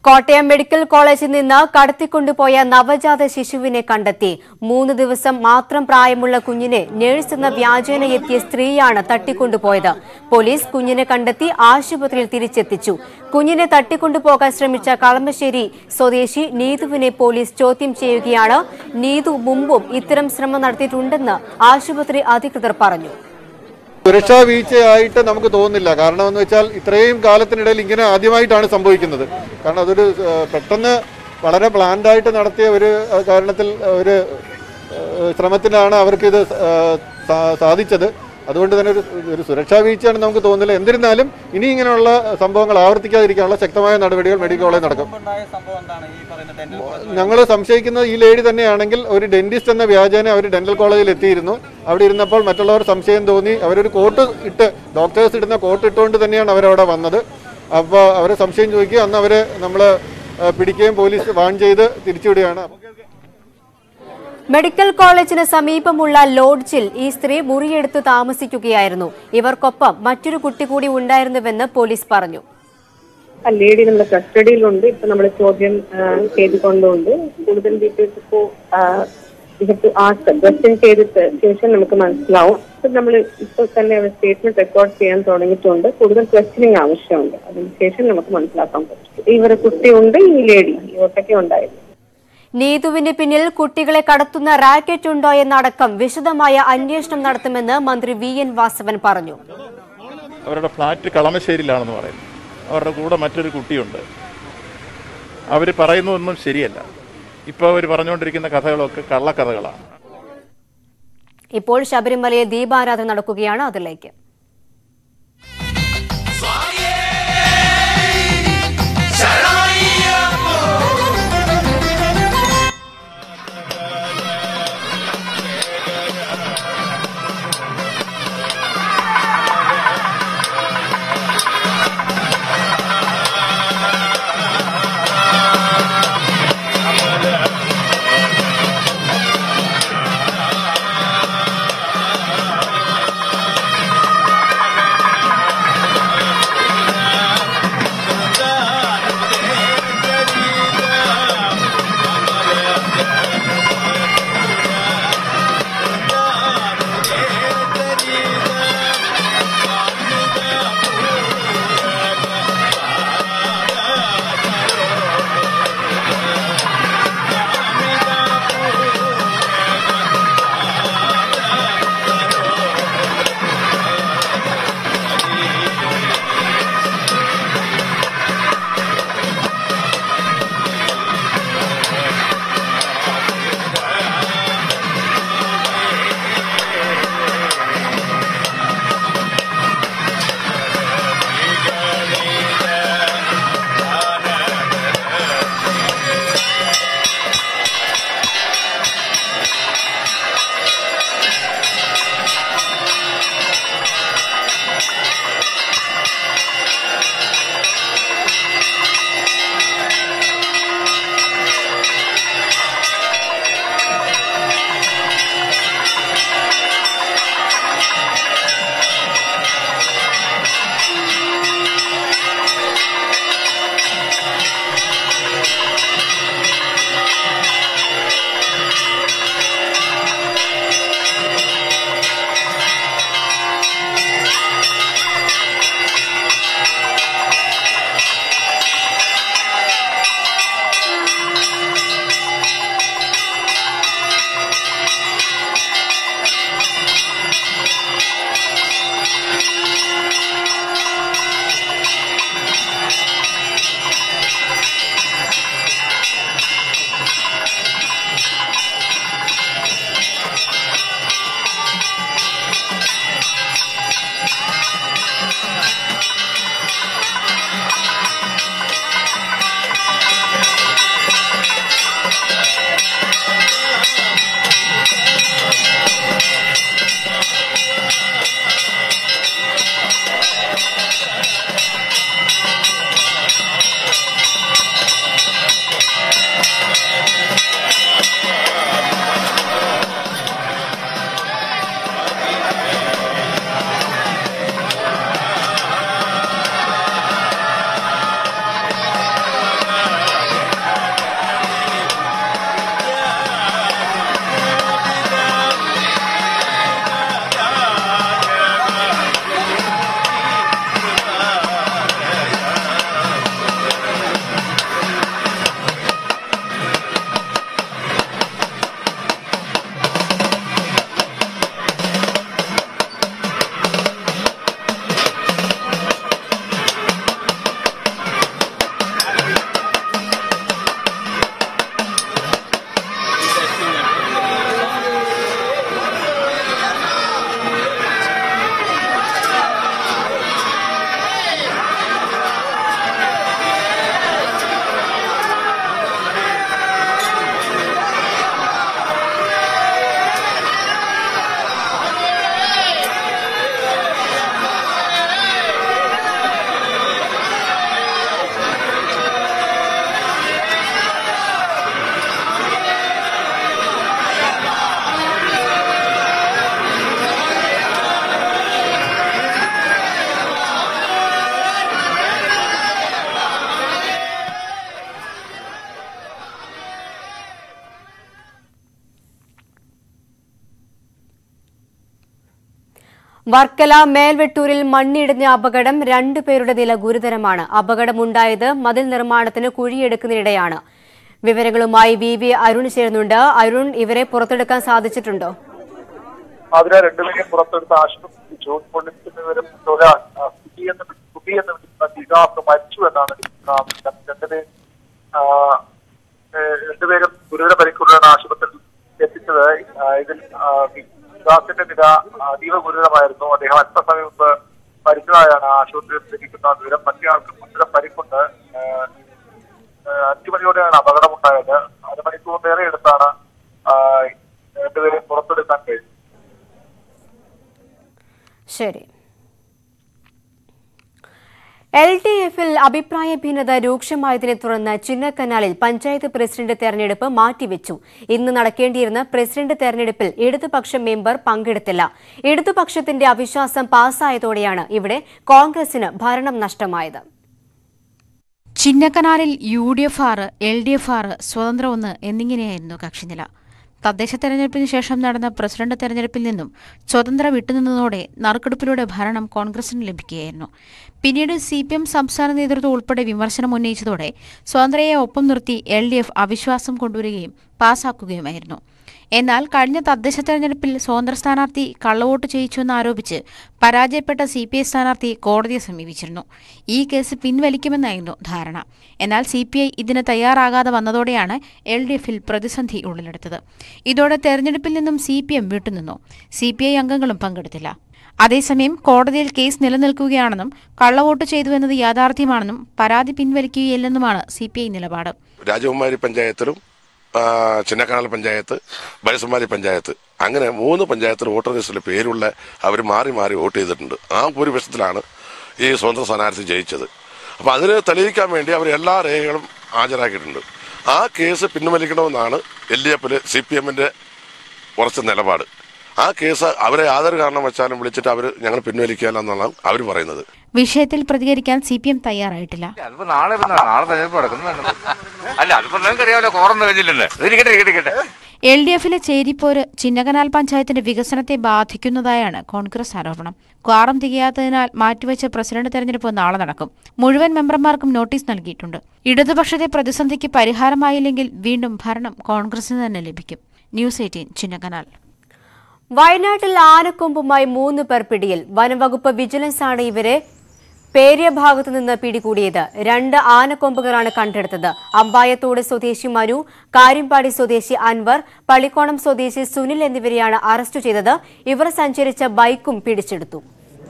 Kottayam medical കോളേജിൽ നിന്ന് കടത്തിക്കൊണ്ടുപോയ നവജാത ശിശുവിനെ കണ്ടെത്തി മൂന്ന് ദിവസം മാത്രം പ്രായമുള്ള കുഞ്ഞിനെ നഴ്സ് എന്ന വ്യാജേന എത്തിയ സ്ത്രീയാണ് തട്ടിക്കൊണ്ടുപോയത് പോലീസ് കുഞ്ഞിനെ കണ്ടെത്തി ആശുപത്രിയിൽ തിരിച്ചെത്തിച്ചു കുഞ്ഞിനെ തട്ടിക്കൊണ്ടുപോകാൻ ശ്രമിച്ച കളമശ്ശേരി സ്വദേശി നീതുവിനെ പോലീസ് ചോദ്യം ചെയ്യുകയാണ് നീതു മുമ്പും ഇത്തരം ശ്രമം നടത്തിയിട്ടുണ്ടെന്ന് ആശുപത്രി അധികൃതർ പറഞ്ഞു സുരക്ഷാ വീഴ്ചയായിട്ട് നമുക്ക് തോന്നുന്നില്ല കാരണം എന്ന് വെച്ചാൽ ഇത്രയും കാലത്തിനിടയിൽ ഇങ്ങനെ ആദ്യമായിട്ടാണ് സംഭവിക്കുന്നത് കാരണം അതൊരു ഏഹ്, പെട്ടെന്ന് വളരെ പ്ലാൻഡ് ആയിട്ട് നടത്തിയ ഒരു ഏഹ്, കാരണത്തിൽ ഒരു ഏഹ്, ശ്രമത്തിലാണ് അവർക്കിത് ഏഹ്, സാ- സാധിച്ചത് അതുകൊണ്ട് തന്നെ ഒരു ഒരു സുരക്ഷാ വീഴ്ചയാണ് നമുക്ക് തോന്നുന്നില്ല എന്നിരുന്നാലും ഇനി ഇങ്ങനെയുള്ള സംഭവങ്ങൾ ആവർത്തിക്കാതിരിക്കാനുള്ള ശക്തമായ നടപടികൾ മെഡിക്കൽ കോളേജ് നടക്കും ഉണ്ടായ സംഭവം എന്താണ് ഈ പറയുന്ന ഡെന്റൽ കോളേജ് ഞങ്ങൾ സംശയിക്കുന്നത് ഈ ലേഡി തന്നെയാണെങ്കിൽ ഒരു ഡെന്റിസ്റ്റ് എന്ന വ്യാജേന അവർ ഡെന്റൽ കോളേജിൽ എത്തിയിരുന്നു അവിടെ ഇരുന്നപ്പോൾ മറ്റുള്ളവർ സംശയം തോന്നി അവരൊരു കോട്ട് ഇട്ട് ഡോക്ടേഴ്സ് ഇടുന്ന കോട്ട് ഇട്ടുകൊണ്ട് തന്നെയാണ് അവരവിടെ വന്നത് അപ്പോൾ അവർ സംശയം ചോദിക്കുക അന്ന് അവരെ നമ്മൾ പിടിക്കുകയും പോലീസ് വാൺ ചെയ്ത് തിരിച്ചുവിടുകയാണ് മെഡിക്കൽ കോളേജിന് സമീപമുള്ള ലോഡ്ജിൽ ഈ സ്ത്രീ മുറിയെടുത്ത് താമസിക്കുകയായിരുന്നു ഇവർക്കൊപ്പം മറ്റൊരു കുട്ടി കൂടി ഉണ്ടായിരുന്നുവെന്ന് പോലീസ് പറഞ്ഞു ആ ലേഡി നമ്മുടെ കസ്റ്റഡിയിലുണ്ട് ഇപ്പൊ നമ്മൾ ചോദ്യം ആ, ചെയ്തുകൊണ്ടുണ്ട് കൂടുതൽ ഡീറ്റെയിൽസ് ഇപ്പോ ക്വസ്റ്റ്യൻ ചെയ്തിട്ട് ശേഷം നമുക്ക് മനസ്സിലാവും നമ്മൾ ഇപ്പൊ തന്നെ സ്റ്റേറ്റ്മെന്റ് റെക്കോർഡ് ചെയ്യാൻ തുടങ്ങിയിട്ടുണ്ട് കൂടുതൽ ക്വസ്റ്റ്യനിങ് ആവശ്യമുണ്ട് അതിനുശേഷം നമുക്ക് മനസ്സിലാക്കാൻ പറ്റും ഇവരെ കുട്ടിയുണ്ട് ഈ ലേഡി ഈ ഒട്ടൊക്കെ ഉണ്ടായിരുന്നു നീതുവിന് പിന്നിൽ കുട്ടികളെ കടത്തുന്ന റാക്കറ്റ് ഉണ്ടോ എന്നടക്കം വിശദമായ അന്വേഷണം നടത്തുമെന്ന് മന്ത്രി വി എൻ വാസവൻ പറഞ്ഞു അവരുടെ ഫ്ലാറ്റ് കളമശ്ശേരിയിലാണെന്ന് പറയുന്നു അവരുടെ കൂടെ മറ്റൊരു കുട്ടിയുണ്ട് അവർ പറയുന്നതൊന്നും ശരിയല്ല ഇപ്പോൾ അവർ പറഞ്ഞുകൊണ്ടിരിക്കുന്ന കഥകളൊക്കെ കള്ളക്കഥകളാണ് ഇപ്പോൾ ശബരിമലയിൽ ദീപാരാധന നടക്കുകയാണ് അതിലേക്ക് വർക്കല മേൽവെട്ടൂരിൽ മണ്ണിടിഞ്ഞ അപകടം രണ്ടുപേരുടെ നില ഗുരുതരമാണ് അപകടമുണ്ടായത് മതിൽ നിർമ്മാണത്തിന് കുഴിയെടുക്കുന്നതിനിടെയാണ് വിവരങ്ങളുമായി വി വി അരുൺ ചേരുന്നുണ്ട് അരുൺ ഇവരെ പുറത്തെടുക്കാൻ സാധിച്ചിട്ടുണ്ടോ അതിനെ രണ്ടുപേരെയും പുറത്തെടുത്ത് ആശുപത്രിച്ചു പോലീസിന് വിവരം പോലെ കുട്ടി എന്ന് കുട്ടി എന്ന് വിളിക്കുന്ന വികാസ് മരിച്ചു എന്നാണ് ആ, രണ്ടുപേരും ആ, ഏ, രണ്ടുപേരും ഗുരുതര പരിക്കുള്ളതാണ് ആശുപത്രിയിൽ എത്തിച്ചത് ആ, ഇതിൽ ആ, വികാസിന്റെ നില അതീവ ഗുരുതരമായിരുന്നു അദ്ദേഹം അല്പസമയം മുമ്പ് മരിച്ചതായാണ് ആശുപത്രിയിൽ ലഭിക്കുന്ന വിവരം മറ്റേ ആൾക്കും ഗുരുതര പരിക്കുണ്ട് ആ, ആ, അഞ്ചു മണിയോടെയാണ് അപകടമുണ്ടായത് അരമണിക്കൂറിലേറെ എടുത്താണ് ആ, രണ്ടുപേരെയും പുറത്തെടുക്കാൻ കഴിഞ്ഞത് ശരി എൽ ഡി എഫിൽ അഭിപ്രായ ഭിന്നത രൂക്ഷമായതിനെ തുടർന്ന് ചിന്നക്കനാലിൽ പഞ്ചായത്ത് പ്രസിഡന്റ് തെരഞ്ഞെടുപ്പ് മാറ്റിവെച്ചു ഇന്ന് നടക്കേണ്ടിയിരുന്ന പ്രസിഡന്റ് തെരഞ്ഞെടുപ്പിൽ ഇടതുപക്ഷ മെമ്പർ പങ്കെടുത്തില്ല ഇടതുപക്ഷത്തിന്റെ അവിശ്വാസം പാസ്സായതോടെയാണ് ഇവിടെ കോൺഗ്രസിന് ഭരണം നഷ്ടമായത് ചിന്നക്കനാലിൽ യു ഡി എഫ് ആറ് എൽ ഡി എഫ് ആറ് സ്വതന്ത്ര ഒന്ന് എന്നിങ്ങനെയായിരുന്നു കക്ഷിനില തദ്ദേശ തെരഞ്ഞെടുപ്പിന് ശേഷം നടന്ന പ്രസിഡന്റ് തെരഞ്ഞെടുപ്പിൽ നിന്നും സ്വതന്ത്ര വിട്ടുനിന്നതോടെ നറുക്കെടുപ്പിലൂടെ ഭരണം കോൺഗ്രസിന് ലഭിക്കുകയായിരുന്നു പിന്നീട് സി പി എം സംസ്ഥാന നേതൃത്വം ഉൾപ്പെടെ വിമർശനം ഉന്നയിച്ചതോടെ സ്വതന്ത്രയെ ഒപ്പം നിർത്തി എൽ ഡി എഫ് അവിശ്വാസം കൊണ്ടുവരികയും പാസാക്കുകയുമായിരുന്നു എന്നാൽ കഴിഞ്ഞ തദ്ദേശ തെരഞ്ഞെടുപ്പിൽ സ്വതന്ത്ര സ്ഥാനാർത്ഥി കള്ളവോട്ട് ചെയ്യിച്ചുവെന്ന് ആരോപിച്ച് പരാജയപ്പെട്ട സി പി ഐ സ്ഥാനാർത്ഥി കോടതിയെ സമീപിച്ചിരുന്നു ഈ കേസ് പിൻവലിക്കുമെന്നായിരുന്നു ധാരണ എന്നാൽ സി പി ഐ ഇതിന് തയ്യാറാകാതെ വന്നതോടെയാണ് എൽ ഡി എഫിൽ പ്രതിസന്ധി ഉള്ളിലെടുത്തത് ഇതോടെ തെരഞ്ഞെടുപ്പിൽ നിന്നും സി പി എം വിട്ടുനിന്നു സി പി ഐ അംഗങ്ങളും പങ്കെടുത്തില്ല അതേസമയം കോടതിയിൽ കേസ് നിലനിൽക്കുകയാണെന്നും കള്ളവോട്ട് ചെയ്തുവെന്നത് യാഥാർത്ഥ്യമാണെന്നും പരാതി പിൻവലിക്കുകയില്ലെന്നുമാണ് സി പി ഐ നിലപാട് രാജകുമാരി പഞ്ചായത്തിലും ആ, ചിന്നക്കനാൽ പഞ്ചായത്ത് ബൈസമാരി പഞ്ചായത്ത് അങ്ങനെ മൂന്ന് പഞ്ചായത്തിൽ വോട്ടർ ലിസ്റ്റിൽ പേരുള്ള അവർ മാറി മാറി വോട്ട് ചെയ്തിട്ടുണ്ട് ആ ഭൂരിപക്ഷത്തിലാണ് ഈ സ്വതന്ത്ര സ്ഥാനാർത്ഥി ജയിച്ചത് അപ്പോൾ അതിന് തെളിയിക്കാൻ വേണ്ടി അവർ എല്ലാ രേഖകളും ഹാജരാക്കിയിട്ടുണ്ട് ആ കേസ് പിൻവലിക്കണമെന്നാണ് എൽ ഡി എഫിൽ സി പി എമ്മിൻ്റെ ഉറച്ച നിലപാട് ആ കേസ് അവരെ യാതൊരു കാരണം വെച്ചാലും വിളിച്ചിട്ട് അവർ ഞങ്ങൾ പിൻവലിക്കുകയല്ല എന്നാണ് അവർ പറയുന്നത് വിഷയത്തിൽ പ്രതികരിക്കാൻ സി പി എം തയ്യാറായിട്ടില്ല അതിപ്പോ നാളെ ഇപ്പൊ നാളെ തെരഞ്ഞെടുപ്പ് നടക്കുന്നുണ്ട് അല്ല അതിപ്പോ നിങ്ങൾക്ക് അറിയാമല്ലോ കോറന്ന് കഴിഞ്ഞില്ലെന്ന് ഇരിക്കട്ടെ ഇരിക്കട്ടെ ഇരിക്കട്ടെ എൽ ഡി എഫിലെ ചേരിപ്പോര് ചിന്നകനാൽ പഞ്ചായത്തിന്റെ വികസനത്തെ ബാധിക്കുന്നതായാണ് കോൺഗ്രസ് ആരോപണം ക്വാറം തികയാത്തതിനാൽ മാറ്റിവെച്ച പ്രസിഡന്റ് തെരഞ്ഞെടുപ്പ് നാളെ നടക്കും മുഴുവൻ മെമ്പർമാർക്കും നോട്ടീസ് നൽകിയിട്ടുണ്ട് ഇടതുപക്ഷത്തെ പ്രതിസന്ധിക്ക് പരിഹാരമായില്ലെങ്കിൽ വീണ്ടും ഭരണം കോൺഗ്രസിന് തന്നെ ലഭിക്കും ന്യൂസ് എയ്റ്റീൻ ചിന്നകനാൽ വയനാട്ടിൽ ആനക്കൊമ്പുമായി മൂന്ന് പേർ പിടിയിൽ വനംവകുപ്പ് വിജിലൻസ് ആണ് ഇവരെ പേരിയ ഭാഗത്തു നിന്ന് പിടികൂടിയത് രണ്ട് ആനക്കൊമ്പുകളാണ് കണ്ടെടുത്തത് അമ്പായത്തോട് സ്വദേശി മനു കാര്യമ്പാടി സ്വദേശി അൻവർ പള്ളിക്കോണം സ്വദേശി സുനിൽ എന്നിവരെയാണ് അറസ്റ്റ് ചെയ്തത് ഇവർ സഞ്ചരിച്ച ബൈക്കും പിടിച്ചെടുത്തു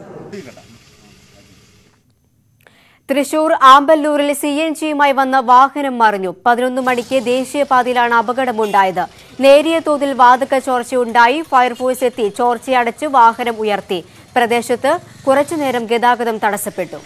തൃശൂർ ആമ്പല്ലൂരിൽ സി എൻ ജിയുമായി വന്ന വാഹനം മറിഞ്ഞു പതിനൊന്ന് മണിക്ക് ദേശീയപാതയിലാണ് അപകടമുണ്ടായത് നേരിയ തോതിൽ വാതക ചോർച്ചയുണ്ടായി ഫയർഫോഴ്സ് എത്തി ചോർച്ചയടച്ച് വാഹനം ഉയർത്തി പ്രദേശത്ത് കുറച്ചുനേരം ഗതാഗതം തടസ്സപ്പെട്ടു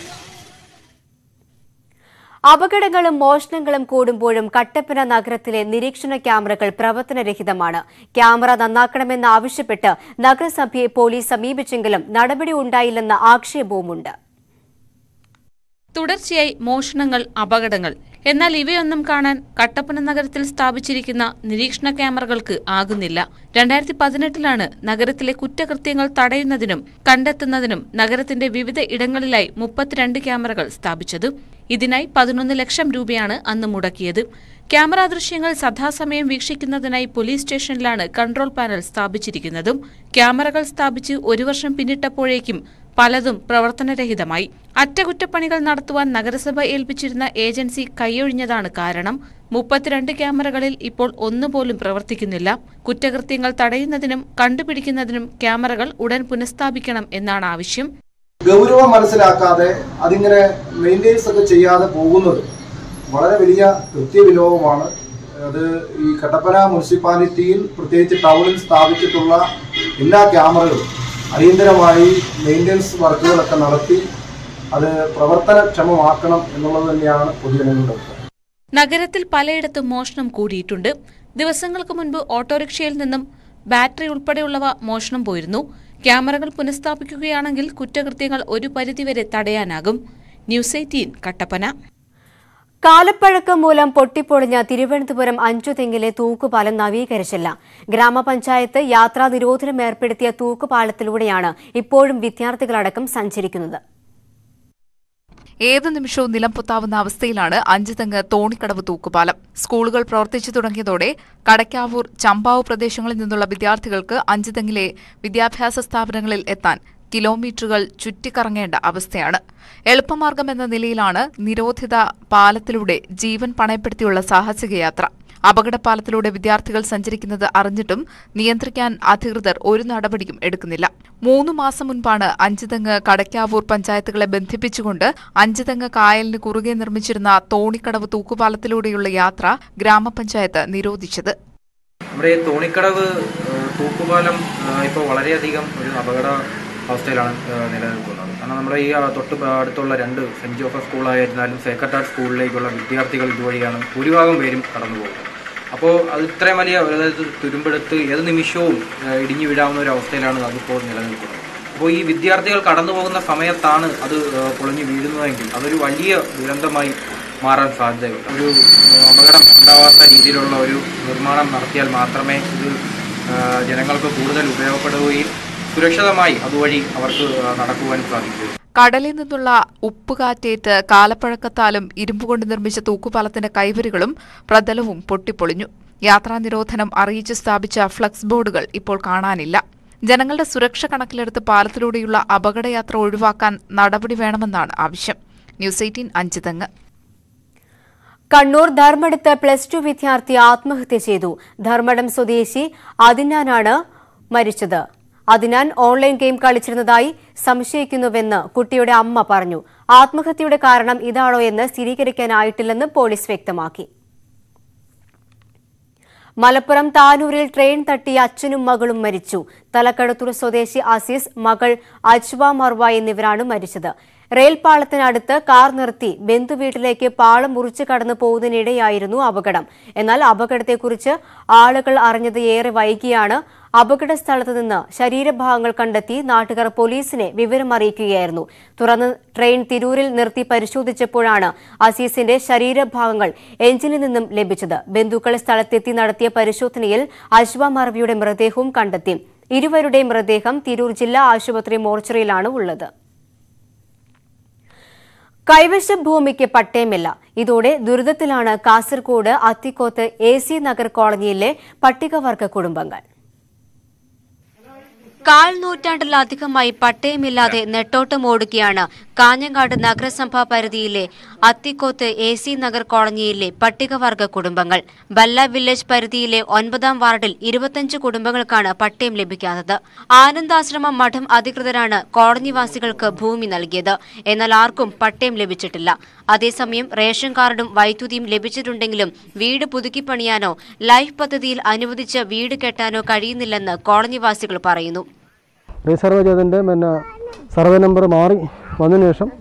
അപകടങ്ങളും മോഷണങ്ങളും കൂടുമ്പോഴും കട്ടപ്പന നഗരത്തിലെ നിരീക്ഷണ ക്യാമറകൾ പ്രവർത്തനരഹിതമാണ് ക്യാമറ നന്നാക്കണമെന്നാവശ്യപ്പെട്ട് നഗരസഭയെ പോലീസ് സമീപിച്ചെങ്കിലും നടപടി ഉണ്ടായില്ലെന്ന ആക്ഷേപവുമുണ്ട് തുടർച്ചയായി മോഷണങ്ങൾ അപകടങ്ങൾ എന്നാൽ ഇവയൊന്നും കാണാൻ കട്ടപ്പന നഗരത്തിൽ സ്ഥാപിച്ചിരിക്കുന്ന നിരീക്ഷണ ക്യാമറകൾക്ക് ആകുന്നില്ല രണ്ടായിരത്തി പതിനെട്ടിലാണ് നഗരത്തിലെ കുറ്റകൃത്യങ്ങൾ തടയുന്നതിനും കണ്ടെത്തുന്നതിനും നഗരത്തിന്റെ വിവിധ ഇടങ്ങളിലായി മുപ്പത്തിരണ്ട് ക്യാമറകൾ സ്ഥാപിച്ചത് ഇതിനായി പതിനൊന്ന് ലക്ഷം രൂപയാണ് അന്ന് മുടക്കിയത് ക്യാമറ ദൃശ്യങ്ങൾ സദാസമയം വീക്ഷിക്കുന്നതിനായി പോലീസ് സ്റ്റേഷനിലാണ് കൺട്രോൾ പാനൽ സ്ഥാപിച്ചിരിക്കുന്നതും ക്യാമറകൾ സ്ഥാപിച്ച് ഒരു വർഷം പിന്നിട്ടപ്പോഴേക്കും പലതും പ്രവർത്തനരഹിതമായി അറ്റകുറ്റപ്പണികൾ നടത്തുവാൻ നഗരസഭ ഏൽപ്പിച്ചിരുന്ന ഏജൻസി കൈയൊഴിഞ്ഞതാണ് കാരണം മുപ്പത്തിരണ്ട് ക്യാമറകളിൽ ഇപ്പോൾ ഒന്നുപോലും പ്രവർത്തിക്കുന്നില്ല കുറ്റകൃത്യങ്ങൾ തടയുന്നതിനും കണ്ടുപിടിക്കുന്നതിനും ക്യാമറകൾ ഉടൻ പുനഃസ്ഥാപിക്കണം എന്നാണ് ആവശ്യം ഗൗരവം മനസ്സിലാക്കാതെ അതിങ്ങനെ മെയിൻറ്റെയിൻസ് ഒക്കെ ചെയ്യാതെ പോകുന്നത് വളരെ വലിയ കൃത്യവിലോപമാണ് അത് ഈ കട്ടപ്പന മുനിസിപ്പാലിറ്റിയിൽ പ്രത്യേകിച്ച് ടൗണിൽ സ്ഥാപിച്ചിട്ടുള്ള എല്ലാ ക്യാമറകളും അടിയന്തരമായി മെയിൻ്റെനൻസ് വർക്കുകളൊക്കെ നടത്തി അത് പ്രവർത്തനക്ഷമമാക്കണം എന്നുള്ളത് തന്നെയാണ് പൊതുജനങ്ങളുടെ അഭിപ്രായം നഗരത്തിൽ പലയിടത്തും മോഷണം കൂടിയിട്ടുണ്ട് ദിവസങ്ങൾക്ക് മുൻപ് ഓട്ടോറിക്ഷയിൽ നിന്നും ബാറ്ററി ഉൾപ്പെടെയുള്ളവ മോഷണം പോയിരുന്നു ക്യാമറകൾ പുനഃസ്ഥാപിക്കുകയാണെങ്കിൽ കുറ്റകൃത്യങ്ങൾ ഒരു പരിധിവരെ തടയാനാകും ന്യൂസ് എയ്റ്റീൻ കട്ടപ്പന കാലപ്പഴക്കം മൂലം പൊട്ടിപ്പൊളിഞ്ഞ തിരുവനന്തപുരം അഞ്ചുതെങ്ങിലെ തൂക്കുപാലം നവീകരിച്ചില്ല ഗ്രാമപഞ്ചായത്ത് യാത്രാ നിരോധനം ഏർപ്പെടുത്തിയ തൂക്കുപാലത്തിലൂടെയാണ് ഇപ്പോഴും വിദ്യാർത്ഥികളടക്കം സഞ്ചരിക്കുന്നത് ഏത് നിമിഷവും നിലം പൊത്താവുന്ന അവസ്ഥയിലാണ് അഞ്ചുതെങ്ങ് തോണിക്കടവ് തൂക്കുപാലം സ്കൂളുകൾ പ്രവർത്തിച്ചു തുടങ്ങിയതോടെ കടക്കാവൂർ ചമ്പാവ് പ്രദേശങ്ങളിൽ നിന്നുള്ള വിദ്യാർത്ഥികൾക്ക് അഞ്ചുതെങ്ങിലെ വിദ്യാഭ്യാസ സ്ഥാപനങ്ങളിൽ എത്താൻ കിലോമീറ്ററുകൾ ചുറ്റിക്കറങ്ങേണ്ട അവസ്ഥയാണ് എളുപ്പമാർഗം എന്ന നിലയിലാണ് നിരോധിത പാലത്തിലൂടെ ജീവൻ പണയപ്പെടുത്തിയുള്ള സാഹസിക യാത്ര അപകടപാലത്തിലൂടെ വിദ്യാർത്ഥികൾ സഞ്ചരിക്കുന്നത് അറിഞ്ഞിട്ടും നിയന്ത്രിക്കാൻ അധികൃതർ ഒരു നടപടിയും എടുക്കുന്നില്ല മൂന്ന് മാസം മുൻപാണ് അഞ്ചുതെങ്ങ് കടക്കാവൂർ പഞ്ചായത്തുകളെ ബന്ധിപ്പിച്ചുകൊണ്ട് അഞ്ചുതെങ്ങ് കായലിന് കുറുകെ നിർമ്മിച്ചിരുന്ന തോണിക്കടവ് തൂക്കുപാലത്തിലൂടെയുള്ള യാത്ര ഗ്രാമപഞ്ചായത്ത് നിരോധിച്ചത് നമ്മുടെ ഈ തോണിക്കടവ് ഏഹ്, തൂക്കുപാലം ഇപ്പോൾ വളരെയധികം ഒരു അപകട അവസ്ഥയിലാണ് ഏഹ്, നിലനിൽക്കുന്നത് കാരണം നമ്മുടെ ഈ ആ, തൊട്ട് പ- അടുത്തുള്ള രണ്ട് സെൻറ്റ് ജോസഫ് സ്കൂളായിരുന്നാലും സേക്രട്ടാർട്ട് സ്കൂളിലേക്കുള്ള വിദ്യാർത്ഥികൾ ഇതുവഴിയാണ് ഭൂരിഭാഗം പേരും കടന്നു പോകുന്നത് അപ്പോൾ അത് ഇത്രയും വലിയ അതായത് തുരുമ്പെടുത്ത് ഏത് നിമിഷവും ഏഹ്, ഇടിഞ്ഞു വീഴാവുന്ന ഒരു അവസ്ഥയിലാണ് അതിപ്പോൾ നിലനിൽക്കുന്നത് അപ്പോൾ ഈ വിദ്യാർത്ഥികൾ കടന്നു പോകുന്ന സമയത്താണ് അത് ഏഹ്, പൊളിഞ്ഞു വീഴുന്നതെങ്കിൽ അതൊരു വലിയ ദുരന്തമായി മാറാൻ സാധ്യതയുണ്ട് ഒരു ഏഹ്, അപകടം ഉണ്ടാവാത്ത രീതിയിലുള്ള ഒരു നിർമ്മാണം നടത്തിയാൽ മാത്രമേ ഇത് ഏഹ്, ജനങ്ങൾക്ക് കൂടുതൽ ഉപയോഗപ്പെടുകയും സുരക്ഷിതമായി അതുവഴി അവർക്ക് ഏഹ്, നടക്കുവാനും സാധിക്കുകയും കടലിൽ നിന്നുള്ള ഉപ്പുകാറ്റേറ്റ് കാലപ്പഴക്കത്താലും ഇരുമ്പുകൊണ്ട് നിർമ്മിച്ച തൂക്കുപാലത്തിന്റെ കൈവരികളും പ്രതലവും പൊട്ടിപ്പൊളിഞ്ഞു യാത്രാ നിരോധനം അറിയിച്ച് സ്ഥാപിച്ച ഫ്ലക്സ് ബോർഡുകൾ ഇപ്പോൾ കാണാനില്ല ജനങ്ങളുടെ സുരക്ഷ കണക്കിലെടുത്ത് പാലത്തിലൂടെയുള്ള അപകടയാത്ര ഒഴിവാക്കാൻ നടപടി വേണമെന്നാണ് ആവശ്യം ന്യൂസ് എയ്റ്റീൻ അഞ്ചുതെങ്ങ് കണ്ണൂർ ധർമ്മടത്ത് പ്ലസ് ടു വിദ്യാർത്ഥി ആത്മഹത്യ ചെയ്തു ധർമ്മടം സ്വദേശി അതിനാനാണ് മരിച്ചത് അതിനാൻ ഓൺലൈൻ ഗെയിം കളിച്ചിരുന്നതായി സംശയിക്കുന്നുവെന്ന് കുട്ടിയുടെ അമ്മ പറഞ്ഞു ആത്മഹത്യയുടെ കാരണം ഇതാണോ എന്ന് സ്ഥിരീകരിക്കാനായിട്ടില്ലെന്ന് പോലീസ് വ്യക്തമാക്കി മലപ്പുറം താനൂരിൽ ട്രെയിൻ തട്ടി അച്ഛനും മകളും മരിച്ചു തലക്കടത്തൂർ സ്വദേശി അസീസ് മകൾ അജ്വ മർവ എന്നിവരാണ് മരിച്ചത് റെയിൽ പാളത്തിനടുത്ത് കാർ നിർത്തി ബന്ധുവീട്ടിലേക്ക് പാളം മുറിച്ചു കടന്നു പോകുന്നതിനിടെയായിരുന്നു അപകടം എന്നാൽ അപകടത്തെക്കുറിച്ച് ആളുകൾ അറിഞ്ഞത് ഏറെ വൈകിയാണ് അപകട സ്ഥലത്ത് നിന്ന് ശരീരഭാഗങ്ങൾ കണ്ടെത്തി നാട്ടുകാർ പോലീസിനെ വിവരമറിയിക്കുകയായിരുന്നു തുടർന്ന് ട്രെയിൻ തിരൂരിൽ നിർത്തി പരിശോധിച്ചപ്പോഴാണ് അസീസിന്റെ ശരീരഭാഗങ്ങൾ എഞ്ചിനിൽ നിന്നും ലഭിച്ചത് ബന്ധുക്കൾ സ്ഥലത്തെത്തി നടത്തിയ പരിശോധനയിൽ അജ്വ മറവിയുടെ മൃതദേഹവും കണ്ടെത്തി ഇരുവരുടെയും മൃതദേഹം തിരൂർ ജില്ലാ ആശുപത്രി മോർച്ചറിയിലാണ് ഉള്ളത് കൈവശ ഭൂമിക്ക് പട്ടയമില്ല ഇതോടെ ദുരിതത്തിലാണ് കാസർഗോഡ് അത്തിക്കോത്ത് എ സി നഗർ കോളനിയിലെ പട്ടികവർഗ കുടുംബങ്ങൾ കാൽ നൂറ്റാണ്ടിലധികമായി പട്ടയമില്ലാതെ നെട്ടോട്ടം ഓടുകയാണ് കാഞ്ഞങ്ങാട് നഗരസഭാ പരിധിയിലെ അത്തിക്കോത്ത് എ സി നഗർ കോളനിയിലെ പട്ടികവർഗ കുടുംബങ്ങൾ ബല്ല വില്ലേജ് പരിധിയിലെ ഒൻപതാം വാർഡിൽ ഇരുപത്തഞ്ച് കുടുംബങ്ങൾക്കാണ് പട്ടയം ലഭിക്കാത്തത് ആനന്ദാശ്രമം മഠം അധികൃതരാണ് കോളനിവാസികൾക്ക് ഭൂമി നൽകിയത് എന്നാൽ ആർക്കും പട്ടയം ലഭിച്ചിട്ടില്ല അതേസമയം റേഷൻ കാർഡും വൈദ്യുതിയും ലഭിച്ചിട്ടുണ്ടെങ്കിലും വീട് പുതുക്കിപ്പണിയാനോ ലൈഫ് പദ്ധതിയിൽ അനുവദിച്ച വീട് കെട്ടാനോ കഴിയുന്നില്ലെന്ന് കോളനിവാസികൾ പറയുന്നു റീസർവ് ചെയ്തതിൻ്റെ പിന്നെ സർവേ നമ്പർ മാറി വന്നതിന് ശേഷം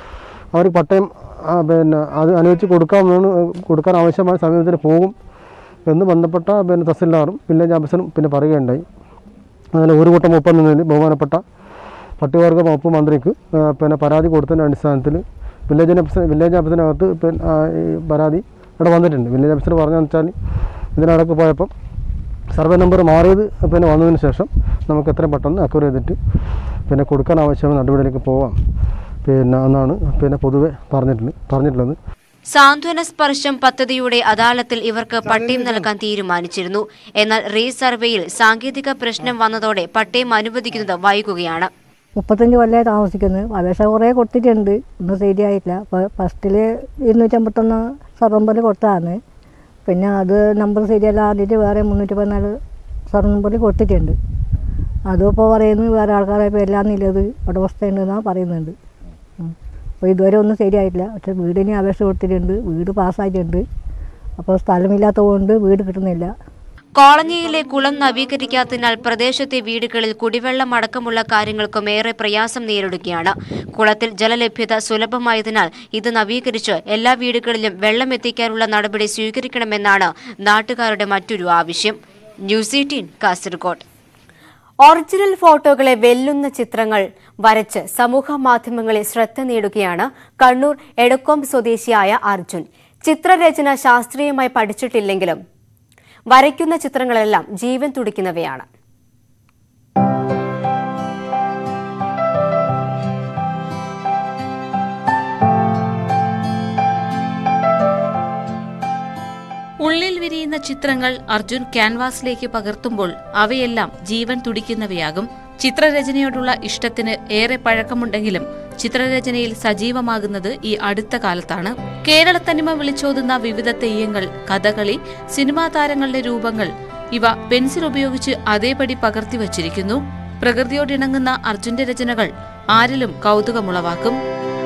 അവർ പട്ടയം ആ, പിന്നെ അത് അനുവദിച്ച് കൊടുക്കാമെന്ന് കൊടുക്കാൻ ആവശ്യമായ സമയത്തിന് പോകും എന്ന് ബന്ധപ്പെട്ട പിന്നെ തഹസിൽദാറും വില്ലേജ് ഓഫീസറും പിന്നെ പറയുകയുണ്ടായി അങ്ങനെ ഒരു കൂട്ടം ഒപ്പം നിന്നതിൽ ബഹുമാനപ്പെട്ട പട്ടികവർഗ വകുപ്പ് മന്ത്രിക്ക് ആ, പിന്നെ പരാതി കൊടുത്തതിൻ്റെ അടിസ്ഥാനത്തിൽ വില്ലേജ് ഓഫീസർ വില്ലേജ് ഓഫീസിനകത്ത് പിന്നെ ആ, ഈ പരാതി ഇവിടെ വന്നിട്ടുണ്ട് വില്ലേജ് ഓഫീസർ പറഞ്ഞതെന്ന് വെച്ചാൽ ഇതിനടക്ക് പോയപ്പം സർവേ നമ്പർ മാറിയത് പിന്നെ വന്നതിന് ശേഷം നമുക്ക് എത്രയും പെട്ടെന്ന് അക്വയർ ചെയ്തിട്ട് പിന്നെ കൊടുക്കാൻ ആവശ്യമായ നടപടിയിലേക്ക് പോവാം പിന്നെ എന്നാണ് പിന്നെ പൊതുവെ പറഞ്ഞിട്ടുണ്ട് പറഞ്ഞിട്ടുള്ളത് സാന്ത്വന സ്പർശം പദ്ധതിയുടെ അദാലത്തിൽ ഇവർക്ക് പട്ടയം നൽകാൻ തീരുമാനിച്ചിരുന്നു എന്നാൽ റീസർവേയിൽ സാങ്കേതിക പ്രശ്നം വന്നതോടെ പട്ടയം അനുവദിക്കുന്നത് വൈകുകയാണ് മുപ്പത്തഞ്ച് കൊല്ലമായി താമസിക്കുന്നത് അപേക്ഷ കുറേ കൊടുത്തിട്ടുണ്ട് ഒന്നും ശരിയായിട്ടില്ല അപ്പോൾ ഫസ്റ്റിൽ ഇരുന്നൂറ്റമ്പത്തൊന്ന് സർവമ്പല് കൊടുത്തതാണ് പിന്നെ അത് നമ്പർ ശരിയല്ല ആദ്യമായിട്ട് വേറെ മുന്നൂറ്റി പതിനാല് സർവമ്പല് കൊടുത്തിട്ടുണ്ട് അതും ഇപ്പോൾ പറയുന്നത് വേറെ ആൾക്കാരെ പേരിലാന്നുള്ളത് ഉടമസ്ഥയുണ്ടെന്നാണ് പറയുന്നുണ്ട് ഉം. അപ്പോൾ ഇതുവരെ ഒന്നും ശരിയായിട്ടില്ല പക്ഷേ വീടിന് അപേക്ഷ കൊടുത്തിട്ടുണ്ട് വീട് പാസ്സായിട്ടുണ്ട് അപ്പോൾ സ്ഥലമില്ലാത്തതുകൊണ്ട് വീട് കിട്ടുന്നില്ല കോളനിയിലെ കുളം നവീകരിക്കാത്തതിനാൽ പ്രദേശത്തെ വീടുകളിൽ കുടിവെള്ളം അടക്കമുള്ള കാര്യങ്ങൾക്കും ഏറെ പ്രയാസം നേരിടുകയാണ് കുളത്തിൽ ജലലഭ്യത സുലഭമായതിനാൽ ഇത് നവീകരിച്ച് എല്ലാ വീടുകളിലും വെള്ളം എത്തിക്കാനുള്ള നടപടി സ്വീകരിക്കണമെന്നാണ് നാട്ടുകാരുടെ മറ്റൊരു ആവശ്യം ന്യൂസ് എയ്റ്റീൻ കാസർഗോഡ് ഒറിജിനൽ ഫോട്ടോകളെ വെല്ലുന്ന ചിത്രങ്ങൾ വരച്ച് സമൂഹ മാധ്യമങ്ങളിൽ ശ്രദ്ധ നേടുകയാണ് കണ്ണൂർ എടക്കോം സ്വദേശിയായ അർജുൻ ചിത്രരചന ശാസ്ത്രീയമായി പഠിച്ചിട്ടില്ലെങ്കിലും വരയ്ക്കുന്ന ചിത്രങ്ങളെല്ലാം ജീവൻ തുടിക്കുന്നവയാണ് ഉള്ളിൽ വിരിയുന്ന ചിത്രങ്ങൾ അർജുൻ ക്യാൻവാസിലേക്ക് പകർത്തുമ്പോൾ അവയെല്ലാം ജീവൻ തുടിക്കുന്നവയാകും ചിത്രരചനയോടുള്ള ഇഷ്ടത്തിന് ഏറെ പഴക്കമുണ്ടെങ്കിലും ചിത്രരചനയിൽ സജീവമാകുന്നത് ഈ അടുത്ത കാലത്താണ് കേരളത്തനിമ വിളിച്ചോതുന്ന വിവിധ തെയ്യങ്ങൾ കഥകളി സിനിമാ താരങ്ങളുടെ രൂപങ്ങൾ ഇവ പെൻസിൽ ഉപയോഗിച്ച് അതേപടി പകർത്തി വച്ചിരിക്കുന്നു പ്രകൃതിയോടിണങ്ങുന്ന അർജുന്റെ രചനകൾ ആരിലും കൗതുകമുളവാക്കും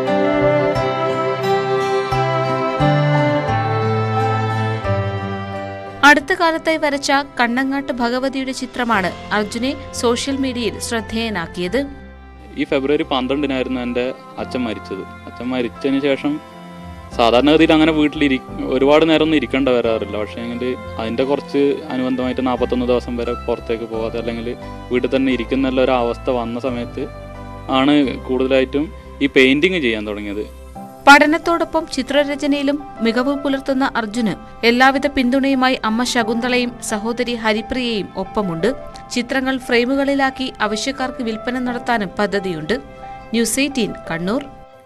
അടുത്ത കാലത്തായി വരച്ച കണ്ണങ്ങാട്ട് ഭഗവതിയുടെ ചിത്രമാണ് അർജുനെ സോഷ്യൽ മീഡിയയിൽ ശ്രദ്ധേയനാക്കിയത് ഈ ഫെബ്രുവരി പന്ത്രണ്ടിനായിരുന്നു എൻ്റെ അച്ഛൻ മരിച്ചത് അച്ഛൻ മരിച്ചതിന് ശേഷം സാധാരണഗതിയിൽ അങ്ങനെ വീട്ടിലിരി ഒരുപാട് നേരം ഒന്നും ഇരിക്കേണ്ട വരാറില്ല പക്ഷേ എങ്കിൽ അതിൻ്റെ കുറച്ച് അനുബന്ധമായിട്ട് നാൽപ്പത്തൊന്ന് ദിവസം വരെ പുറത്തേക്ക് പോകാതെ അല്ലെങ്കിൽ വീട്ടിൽ തന്നെ ഇരിക്കുന്ന ഒരു അവസ്ഥ വന്ന സമയത്ത് ആണ് കൂടുതലായിട്ടും ഈ പെയിൻറ്റിങ് ചെയ്യാൻ തുടങ്ങിയത് പഠനത്തോടൊപ്പം ചിത്രരചനയിലും മികവ് പുലർത്തുന്ന അർജുന് എല്ലാവിധ പിന്തുണയുമായി അമ്മ ശകുന്തളയും സഹോദരി ഹരിപ്രിയയും ഒപ്പമുണ്ട് ചിത്രങ്ങൾ ഫ്രെയിമുകളിലാക്കി ആവശ്യക്കാർക്ക് വിൽപ്പന നടത്താനും പദ്ധതിയുണ്ട് ന്യൂസ് എയ്റ്റീൻ കണ്ണൂർ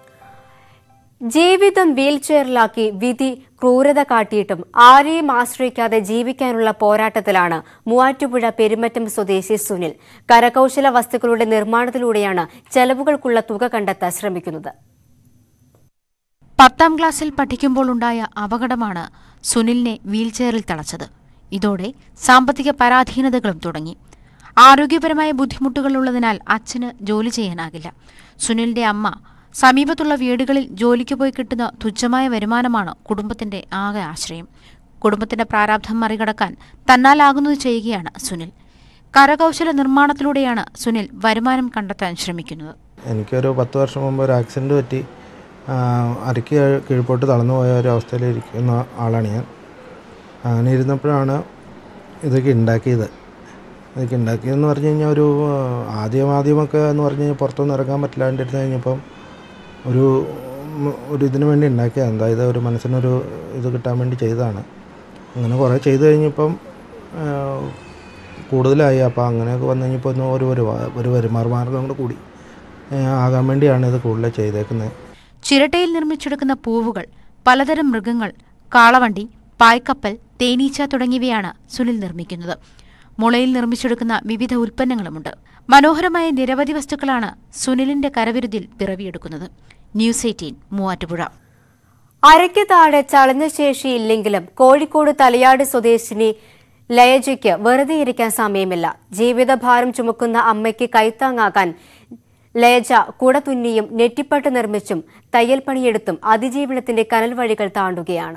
ജീവിതം വീൽചെയറിലാക്കി വിധി ക്രൂരത കാട്ടിയിട്ടും ആരെയും ആശ്രയിക്കാതെ ജീവിക്കാനുള്ള പോരാട്ടത്തിലാണ് മൂവാറ്റുപുഴ പെരുമറ്റം സ്വദേശി സുനിൽ കരകൗശല വസ്തുക്കളുടെ നിർമ്മാണത്തിലൂടെയാണ് ചെലവുകൾക്കുള്ള തുക കണ്ടെത്താൻ ശ്രമിക്കുന്നത് പത്താം ക്ലാസ്സിൽ പഠിക്കുമ്പോൾ ഉണ്ടായ അപകടമാണ് സുനിലിനെ വീൽചെയറിൽ തളച്ചത് ഇതോടെ സാമ്പത്തിക പരാധീനതകളും തുടങ്ങി ആരോഗ്യപരമായ ബുദ്ധിമുട്ടുകൾ ഉള്ളതിനാൽ അച്ഛന് ജോലി ചെയ്യാനാകില്ല സുനിലിന്റെ അമ്മ സമീപത്തുള്ള വീടുകളിൽ ജോലിക്ക് പോയി കിട്ടുന്ന തുച്ഛമായ വരുമാനമാണ് കുടുംബത്തിന്റെ ആകെ ആശ്രയം കുടുംബത്തിന്റെ പ്രാരാബ്ധം മറികടക്കാൻ തന്നാലാകുന്നത് ചെയ്യുകയാണ് സുനിൽ കരകൗശല നിർമ്മാണത്തിലൂടെയാണ് സുനിൽ വരുമാനം കണ്ടെത്താൻ ശ്രമിക്കുന്നത് എനിക്കൊരു പത്ത് വർഷം മുമ്പ് ഒരു ആക്സിഡൻറ്റ് പറ്റി ആ, അരയ്ക്ക് കീഴ്പോട്ട് തളർന്നു പോയ ഒരു അവസ്ഥയിൽ ഇരിക്കുന്ന ആളാണ് ഞാൻ അങ്ങനെ ഇരുന്നപ്പോഴാണ് ഇതൊക്കെ ഉണ്ടാക്കിയത് ഇതൊക്കെ ഉണ്ടാക്കിയതെന്ന് പറഞ്ഞു കഴിഞ്ഞാൽ ഒരു ആ, ആദ്യം ആദ്യമൊക്കെ എന്ന് പറഞ്ഞു കഴിഞ്ഞാൽ പുറത്തൊന്നും ഇറങ്ങാൻ പറ്റില്ലാണ്ടിരുന്ന് കഴിഞ്ഞപ്പം ഒരു ഉം, ഒരു ഇതിനു വേണ്ടി ഉണ്ടാക്കിയതാണ് അതായത് ഒരു മനസ്സിനൊരു ഇത് കിട്ടാൻ വേണ്ടി ചെയ്തതാണ് അങ്ങനെ കുറേ ചെയ്ത് കഴിഞ്ഞപ്പം ആ, കൂടുതലായി അപ്പോൾ അങ്ങനെയൊക്കെ വന്നു കഴിഞ്ഞപ്പോൾ ഒന്ന് ഒരു ഒരു ഒരു വരുമാനമാർഗ്ഗം കൂടെ കൂടി ആ, ആകാൻ വേണ്ടിയാണ് ഇത് കൂടുതൽ ചെയ്തേക്കുന്നത് ചിരട്ടയിൽ നിർമ്മിച്ചെടുക്കുന്ന പൂവുകൾ പലതരം മൃഗങ്ങൾ കാളവണ്ടി പായ്ക്കപ്പൽ തേനീച്ച തുടങ്ങിയവയാണ് സുനിൽ നിർമ്മിക്കുന്നത് മുളയിൽ നിർമ്മിച്ചെടുക്കുന്ന വിവിധ ഉൽപ്പന്നങ്ങളുമുണ്ട് മനോഹരമായ നിരവധി വസ്തുക്കളാണ് സുനിലിന്റെ കരവിരുതിൽ പിറവിയെടുക്കുന്നത് ന്യൂസ് എയ്റ്റീൻ മൂവാറ്റുപുഴ അരയ്ക്ക് താഴെ ചലനശേഷിയില്ലെങ്കിലും കോഴിക്കോട് തലയാട് സ്വദേശിനി ലയജയ്ക്ക് വെറുതെ ഇരിക്കാൻ സമയമില്ല ജീവിതഭാരം ചുമക്കുന്ന അമ്മയ്ക്ക് കൈത്താങ്ങാകാൻ ലയജ കുട തുന്നിയും നെറ്റിപ്പട്ട് നിർമ്മിച്ചും തയ്യൽ പണിയെടുത്തും അതിജീവനത്തിന്റെ കനൽ വഴികൾ താണ്ടുകയാണ്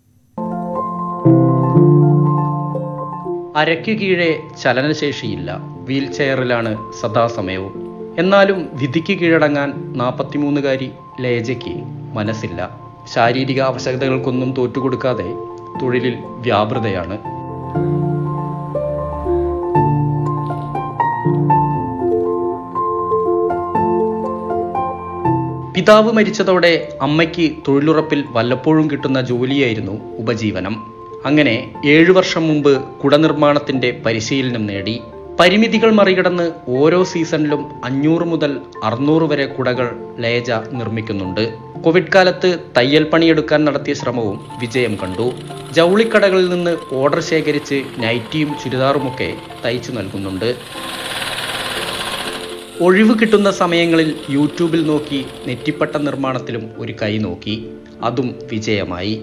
അരയ്ക്ക് കീഴെ ചലനശേഷിയില്ല വീൽ ചെയറിലാണ് സദാസമയവും എന്നാലും വിധിക്ക് കീഴടങ്ങാൻ നാൽപ്പത്തിമൂന്നുകാരി ലേജയ്ക്ക് മനസ്സില്ല ശാരീരിക ആവശ്യകതകൾക്കൊന്നും തോറ്റുകൊടുക്കാതെ തൊഴിലിൽ വ്യാപൃതയാണ് പിതാവ് മരിച്ചതോടെ അമ്മയ്ക്ക് തൊഴിലുറപ്പിൽ വല്ലപ്പോഴും കിട്ടുന്ന ജോലിയായിരുന്നു ഉപജീവനം അങ്ങനെ ഏഴു വർഷം മുമ്പ് കുടനിർമ്മാണത്തിന്റെ പരിശീലനം നേടി പരിമിതികൾ മറികടന്ന് ഓരോ സീസണിലും അഞ്ഞൂറ് മുതൽ അറുന്നൂറ് വരെ കുടകൾ ലേജ നിർമ്മിക്കുന്നുണ്ട് കോവിഡ് കാലത്ത് തയ്യൽ പണിയെടുക്കാൻ നടത്തിയ ശ്രമവും വിജയം കണ്ടു ജൗളിക്കടകളിൽ നിന്ന് ഓർഡർ ശേഖരിച്ച് നൈറ്റിയും ചുരിദാറുമൊക്കെ തയ്ച്ചു നൽകുന്നുണ്ട് ഒഴിവ് കിട്ടുന്ന സമയങ്ങളിൽ യൂട്യൂബിൽ നോക്കി നെറ്റിപ്പട്ട നിർമ്മാണത്തിലും ഒരു കൈ നോക്കി അതും വിജയമായി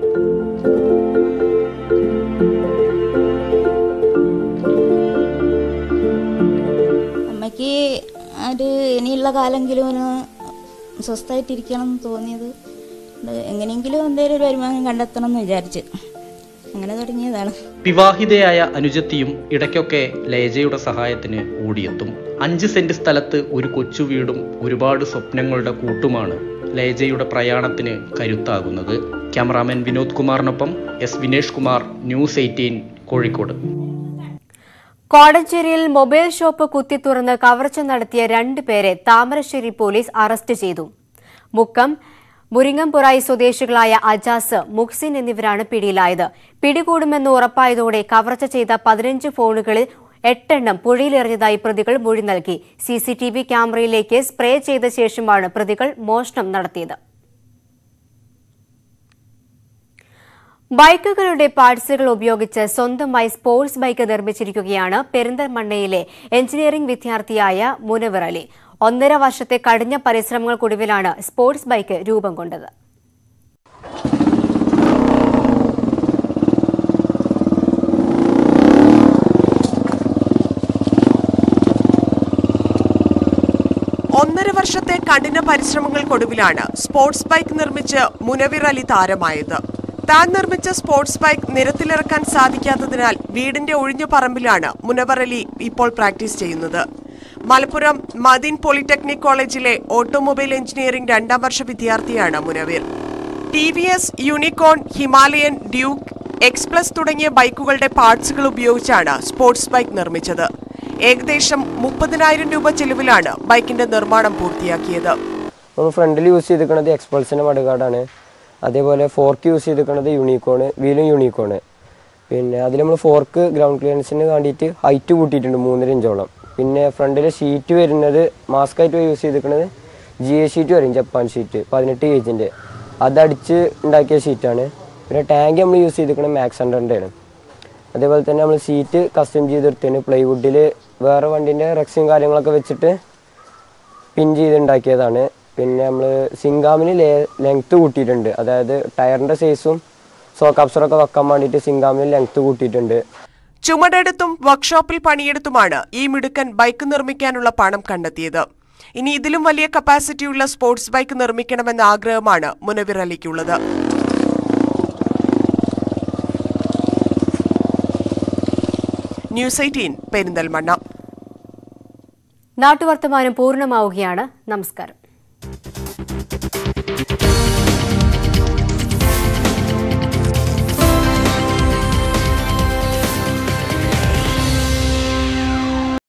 അമ്മയ്ക്ക് ഒരു ഇനിയുള്ള കാലെങ്കിലും ഒന്ന് സ്വസ്ഥമായിട്ടിരിക്കണം എന്ന് തോന്നിയത് അത് എങ്ങനെയെങ്കിലും എന്തെങ്കിലും ഒരു വരുമാനം കണ്ടെത്തണം എന്ന് വിചാരിച്ച് അങ്ങനെ തുടങ്ങിയതാണ് വിവാഹിതയായ അനുജത്തിയും ഇടയ്ക്കൊക്കെ ലേജയുടെ സഹായത്തിന് ഓടിയെത്തും അഞ്ച് സെന്റ് സ്ഥലത്ത് ഒരു കൊച്ചു വീടും ഒരുപാട് സ്വപ്നങ്ങളുടെ കൂട്ടുമാണ് ലേജയുടെ പ്രയാണത്തിന് കരുത്താകുന്നത് ക്യാമറാമാൻ വിനോദ് കുമാറിനൊപ്പം S Vinesh Kumar news eighteen Kozhikode കോടഞ്ചേരിയിൽ മൊബൈൽ ഷോപ്പ് കുത്തി തുറന്ന് കവർച്ച നടത്തിയ രണ്ട് പേരെ താമരശ്ശേരി പോലീസ് അറസ്റ്റ് ചെയ്തു മുക്കം മുരിങ്ങംപുറായി സ്വദേശികളായ അജാസ് മുഹ്സിൻ എന്നിവരാണ് പിടിയിലായത് പിടികൂടുമെന്ന് ഉറപ്പായതോടെ കവർച്ച ചെയ്ത പതിനഞ്ച് ഫോണുകളിൽ എട്ടെണ്ണം പുഴയിലെറിഞ്ഞതായി പ്രതികൾ മൊഴി നൽകി സിസിടിവി ക്യാമറയിലേക്ക് സ്പ്രേ ചെയ്ത ശേഷമാണ് പ്രതികൾ മോഷണം നടത്തിയത് ബൈക്കുകളുടെ പാർട്സുകൾ ഉപയോഗിച്ച് സ്വന്തമായി സ്പോർട്സ് ബൈക്ക് നിർമ്മിച്ചിരിക്കുകയാണ് പെരിന്തൽമണ്ണയിലെ എഞ്ചിനീയറിംഗ് വിദ്യാർത്ഥിയായ മുനവർ അലി ഒന്നര വർഷത്തെ കഠിന പരിശ്രമങ്ങൾക്കൊടുവിലാണ് സ്പോർട്സ് ബൈക്ക് രൂപം കൊണ്ടത് ഒന്നര വർഷത്തെ കഠിന പരിശ്രമങ്ങൾക്കൊടുവിലാണ് സ്പോർട്സ് ബൈക്ക് നിർമ്മിച്ച് മുനവിർ അലി താരമായത് താൻ നിർമ്മിച്ച സ്പോർട്സ് ബൈക്ക് നിരത്തിലിറക്കാൻ സാധിക്കാത്തതിനാൽ വീടിന്റെ ഒഴിഞ്ഞ പറമ്പിലാണ് മുനവർ അലി ഇപ്പോൾ പ്രാക്ടീസ് ചെയ്യുന്നത് മലപ്പുറം മദീൻ പോളിടെക്നിക് കോളേജിലെ ഓട്ടോമൊബൈൽ എഞ്ചിനീയറിംഗ് രണ്ടാം വർഷ വിദ്യാർത്ഥിയാണ് Munaveer T V S Unicorn Himalayan Duke Xpulse തുടങ്ങിയ ബൈക്കുകളുടെ പാർട്സുകൾ ഉപയോഗിച്ചാണ് സ്പോർട്സ് ബൈക്ക് നിർമ്മിച്ചത് ഏകദേശം മുപ്പതിനായിരം രൂപ ചെലവിലാണ് ബൈക്കിന്റെ നിർമ്മാണം പൂർത്തിയാക്കിയത് നമ്മൾ ഫ്രണ്ടിൽ യൂസ് ചെയ്തിരിക്കുന്നത് എക്സ്പൾസിൻ്റെ മടുകാടാണ് അതേപോലെ ഫോർക്ക് യൂസ് ചെയ്തിരിക്കുന്നത് യൂണിക്കോണ് വീലും യൂണിക്കോണ് പിന്നെ അതിൽ നമ്മൾ ഫോർക്ക് ഗ്രൗണ്ട് ക്ലിയറൻസിന് വേണ്ടിയിട്ട് ഹൈറ്റ് കൂട്ടിയിട്ടുണ്ട് മൂന്നര ഇഞ്ചോളം പിന്നെ ഫ്രണ്ടിലെ ഷീറ്റ് വരുന്നത് മാസ്ക് ആയിട്ട് യൂസ് ചെയ്തിരിക്കുന്നത് ജി എ ഷീറ്റ് വരും ജപ്പാൻ ഷീറ്റ് പതിനെട്ട് ഗേജിൻ്റെ അതടിച്ച് ഉണ്ടാക്കിയ ഷീറ്റാണ് പിന്നെ ടാങ്ക് നമ്മൾ യൂസ് ചെയ്തിരിക്കുന്നത് മാക്സ് ഹൺഡ്രഡിൻ്റെ ആണ് അതേപോലെ തന്നെ നമ്മൾ സീറ്റ് കസ്റ്റം ചെയ്തെടുത്തതിന് പ്ലൈവുഡിൽ വേറെ വണ്ടീൻ്റെ റെക്സും കാര്യങ്ങളൊക്കെ വെച്ചിട്ട് പിൻ ചെയ്തുണ്ടാക്കിയതാണ് പിന്നെ നമ്മൾ സിങ്കാമിന് ലേ ലെങ്ത്ത് കൂട്ടിയിട്ടുണ്ട് അതായത് ടയറിൻ്റെ സൈസും സോക്കാപ്സറൊക്കെ വെക്കാൻ വേണ്ടിയിട്ട് സിങ്കാമിന് ലെങ്ത്ത് കൂട്ടിയിട്ടുണ്ട് ചുമടെടുത്തും വർക്ക്ഷോപ്പിൽ പണിയെടുത്തുമാണ് ഈ മിടുക്കൻ ബൈക്ക് നിർമ്മിക്കാനുള്ള പണം കണ്ടെത്തിയത് ഇനി ഇതിലും വലിയ കപ്പാസിറ്റിയുള്ള സ്പോർട്സ് ബൈക്ക് നിർമ്മിക്കണമെന്ന ആഗ്രഹമാണ് മുനവിർ അലിക്കുള്ളത് ന്യൂസ് എയ്റ്റീൻ പെരിന്തൽമണ്ണ നാട്ടുവർത്തമാനം പൂർണ്ണമാവുകയാണ് നമസ്കാരം